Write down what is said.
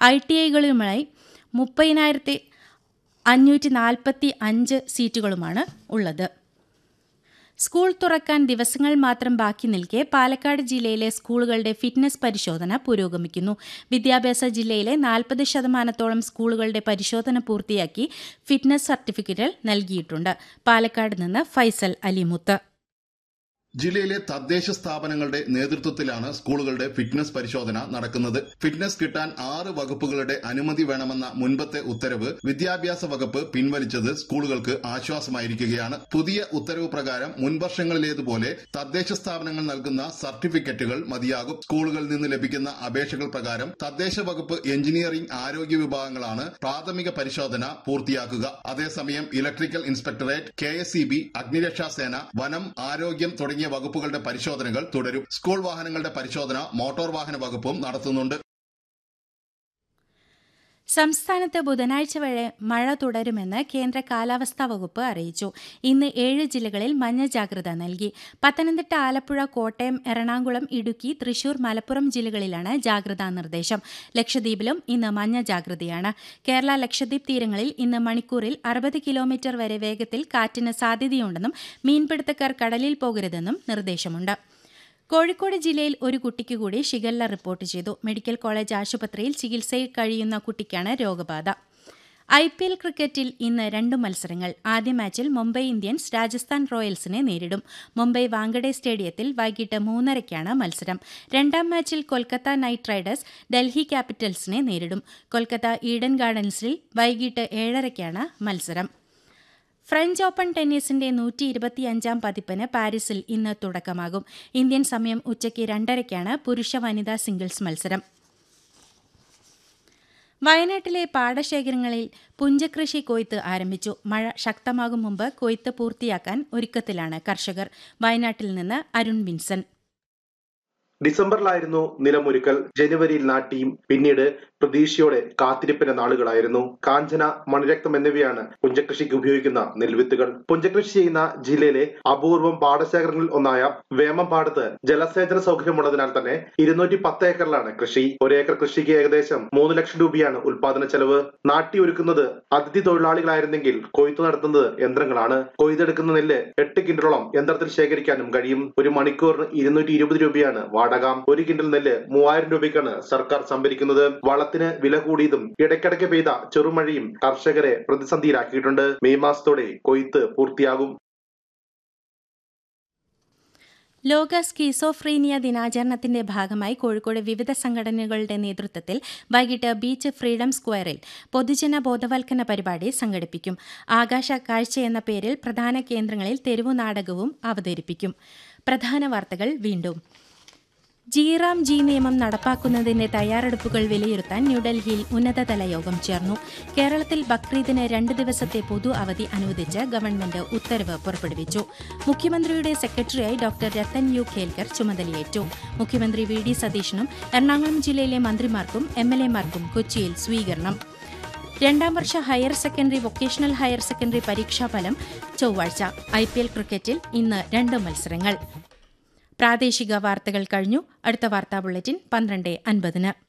I T ഐകളുമായി മുപ്പതിനായിരത്തി അഞ്ഞൂറ്റി നാൽപ്പത്തി അഞ്ച് സീറ്റുകളുമാണ് ഉള്ളത് സ്കൂൾ തുറക്കാൻ ദിവസങ്ങൾ മാത്രം ബാക്കി നിൽക്കെ പാലക്കാട് ജില്ലയിലെ സ്കൂളുകളുടെ ഫിറ്റ്നസ് പരിശോധന പുരോഗമിക്കുന്നു വിദ്യാഭ്യാസ ജില്ലയിലെ നാൽപ്പത് ശതമാനത്തോളം സ്കൂളുകളുടെ പരിശോധന പൂർത്തിയാക്കി ഫിറ്റ്നസ് സർട്ടിഫിക്കറ്റുകൾ നൽകിയിട്ടുണ്ട് പാലക്കാട് നിന്ന് ഫൈസൽ അലിമുത്ത് ജില്ലയിലെ തദ്ദേശ സ്ഥാപനങ്ങളുടെ നേതൃത്വത്തിലാണ് സ്കൂളുകളുടെ ഫിറ്റ്നസ് പരിശോധന നടക്കുന്നത് ഫിറ്റ്നസ് കിട്ടാൻ ആറ് വകുപ്പുകളുടെ അനുമതി വേണമെന്ന മുൻപത്തെ ഉത്തരവ് വിദ്യാഭ്യാസ വകുപ്പ് പിൻവലിച്ചത് സ്കൂളുകൾക്ക് ആശ്വാസമായിരിക്കുകയാണ് പുതിയ ഉത്തരവ് പ്രകാരം മുൻവർഷങ്ങളിലേതുപോലെ തദ്ദേശ സ്ഥാപനങ്ങൾ നൽകുന്ന സർട്ടിഫിക്കറ്റുകൾ മതിയാകും സ്കൂളുകളിൽ നിന്ന് ലഭിക്കുന്ന അപേക്ഷകൾ പ്രകാരം തദ്ദേശ വകുപ്പ് എഞ്ചിനീയറിംഗ് ആരോഗ്യ വിഭാഗങ്ങളാണ് പ്രാഥമിക പരിശോധന പൂർത്തിയാക്കുക അതേസമയം electrical inspectorate K S E B അഗ്നിരക്ഷാസേന വനം ആരോഗ്യം തുടങ്ങിയ തുടങ്ങിയ വകുപ്പുകളുടെ പരിശോധനകൾ തുടരും സ്കൂൾ വാഹനങ്ങളുടെ പരിശോധന മോട്ടോർ വാഹന വകുപ്പും നടത്തുന്നുണ്ട് സംസ്ഥാനത്ത് ബുധനാഴ്ച വരെ മഴ തുടരുമെന്ന് കേന്ദ്ര കാലാവസ്ഥാ വകുപ്പ് അറിയിച്ചു ഇന്ന് ഏഴ് ജില്ലകളിൽ മഞ്ഞ ജാഗ്രത നൽകി പത്തനംതിട്ട ആലപ്പുഴ കോട്ടയം എറണാകുളം ഇടുക്കി തൃശൂർ മലപ്പുറം ജില്ലകളിലാണ് ജാഗ്രതാ നിർദ്ദേശം ലക്ഷദ്വീപിലും ഇന്ന് മഞ്ഞ ജാഗ്രതയാണ് കേരള ലക്ഷദ്വീപ് തീരങ്ങളിൽ ഇന്ന് മണിക്കൂറിൽ അറുപത് കിലോമീറ്റർ വരെ വേഗത്തിൽ കാറ്റിന് സാധ്യതയുണ്ടെന്നും മീൻപിടുത്തക്കാർ കടലിൽ പോകരുതെന്നും നിർദ്ദേശമുണ്ട് കോഴിക്കോട് ജില്ലയിൽ ഒരു കുട്ടിക്ക് കൂടി ഷിഗല്ല റിപ്പോർട്ട് ചെയ്തു മെഡിക്കൽ കോളേജ് ആശുപത്രിയിൽ ചികിത്സയിൽ കഴിയുന്ന കുട്ടിക്കാണ് രോഗബാധ ഐ പി എൽ ക്രിക്കറ്റിൽ ഇന്ന് രണ്ട് മത്സരങ്ങൾ ആദ്യ മാച്ചിൽ മുംബൈ ഇന്ത്യൻസ് രാജസ്ഥാൻ റോയൽസിനെ നേരിടും മുംബൈ വാങ്കഡെ സ്റ്റേഡിയത്തിൽ വൈകിട്ട് മൂന്നരയ്ക്കാണ് മത്സരം രണ്ടാം മാച്ചിൽ കൊൽക്കത്ത നൈറ്റ് റൈഡേഴ്സ് ഡൽഹി ക്യാപിറ്റൽസിനെ നേരിടും കൊൽക്കത്ത ഈഡൻ ഗാർഡൻസിൽ വൈകിട്ട് ഏഴരയ്ക്കാണ് മത്സരം ഫ്രഞ്ച് ഓപ്പൺ ടെന്നീസിന്റെ നൂറ്റി ഇരുപത്തിയഞ്ചാം പതിപ്പിന് പാരീസിൽ ഇന്ന് തുടക്കമാകും ഇന്ത്യൻ സമയം ഉച്ചയ്ക്ക് രണ്ടരയ്ക്കാണ് പുരുഷ വനിതാ സിംഗിൾസ് മത്സരം വയനാട്ടിലെ പാടശേഖരങ്ങളിൽ പുഞ്ചകൃഷി കൊയ്ത്ത് ആരംഭിച്ചു മഴ ശക്തമാകും മുമ്പ് കൊയ്ത്ത് പൂർത്തിയാക്കാൻ ഒരുക്കത്തിലാണ് കർഷകർ വയനാട്ടിൽ നിന്ന് അരുൺ വിൻസൻ ഡിസംബറിലായിരുന്നു നിലമൊരുക്കൽ ജനുവരിയിൽ നാട്ടിയും പിന്നീട് പ്രതീക്ഷയോടെ കാത്തിരിപ്പിന്റെ നാളുകളായിരുന്നു കാഞ്ചന മണിരക്തം എന്നിവയാണ് പുഞ്ചകൃഷിക്ക് ഉപയോഗിക്കുന്ന നെൽവിത്തുകൾ പുഞ്ചകൃഷി ചെയ്യുന്ന ജില്ലയിലെ അപൂർവം പാടശേഖരങ്ങളിൽ ഒന്നായ വേമമ്പാടത്ത് ജലസേചന സൗകര്യമുള്ളതിനാൽ തന്നെ ഇരുന്നൂറ്റി പത്ത് ഏക്കറിലാണ് കൃഷി ഒരേക്കർ കൃഷിക്ക് ഏകദേശം മൂന്ന് ലക്ഷം രൂപയാണ് ഉൽപാദന ചെലവ് നാട്ടി ഒരുക്കുന്നത് അതിഥി തൊഴിലാളികളായിരുന്നെങ്കിൽ കൊയ്ത്തു നടത്തുന്നത് യന്ത്രങ്ങളാണ് കൊയ്തെടുക്കുന്ന നെല്ല് എട്ട് കിൻഡലോളം യന്ത്രത്തിൽ ശേഖരിക്കാനും കഴിയും ഒരു മണിക്കൂറിന് ഇരുന്നൂറ്റി ഇരുപത് രൂപയാണ് വാടക ഒരു കിൻഡൽ നെല്ല് മൂവായിരം രൂപയ്ക്കാണ് സർക്കാർ സംഭരിക്കുന്നത് വളത്തിന് വില കൂടിയതും ഇടയ്ക്കിടയ്ക്ക് പെയ്ത ചെറുമഴയും കർഷകരെ പ്രതിസന്ധിയിലാക്കിയിട്ടുണ്ട് മെയ് മാസത്തോടെ കൊയ്ത്ത് പൂർത്തിയാകും ലോക സ്കീസോഫ്രീനിയ ദിനാചരണത്തിന്റെ ഭാഗമായി കോഴിക്കോട് വിവിധ സംഘടനകളുടെ നേതൃത്വത്തിൽ വൈകിട്ട് ബീച്ച് ഫ്രീഡം സ്ക്വയറിൽ പൊതുജന ബോധവൽക്കരണ പരിപാടി സംഘടിപ്പിക്കും ആകാശ കാഴ്ച എന്ന പേരിൽ പ്രധാന കേന്ദ്രങ്ങളിൽ തെരുവു നാടകവും അവതരിപ്പിക്കും പ്രധാന വാർത്തകൾ വീണ്ടും ജിറാം ജി നിയമം നടപ്പാക്കുന്നതിന്റെ തയ്യാറെടുപ്പുകൾ വിലയിരുത്താൻ ന്യൂഡൽഹിയിൽ ഉന്നതതല യോഗം ചേർന്നു കേരളത്തിൽ ബക്രീദിന് രണ്ട് ദിവസത്തെ പൊതു അവധി അനുവദിച്ച് ഗവൺമെന്റ് ഉത്തരവ് പുറപ്പെടുവിച്ചു മുഖ്യമന്ത്രിയുടെ സെക്രട്ടറിയായി ഡോക്ടർ രത്തൻ യു ഖേൽക്കർ ചുമതലയേറ്റു മുഖ്യമന്ത്രി വി ഡി സതീശനും എറണാകുളം ജില്ലയിലെ മന്ത്രിമാർക്കും എം എൽ എമാർക്കും കൊച്ചിയിൽ സ്വീകരണം രണ്ടാം വർഷ higher secondary vocational higher secondary പരീക്ഷാഫലം ചൊവ്വാഴ്ച ഐ പി എൽ ക്രിക്കറ്റിൽ ഇന്ന് രണ്ട് മത്സരങ്ങൾ പ്രാദേശിക വാർത്തകൾ കഴിഞ്ഞു അടുത്ത വാർത്താ ബുള്ളറ്റിൻ പന്ത്രണ്ട് അൻപതിന്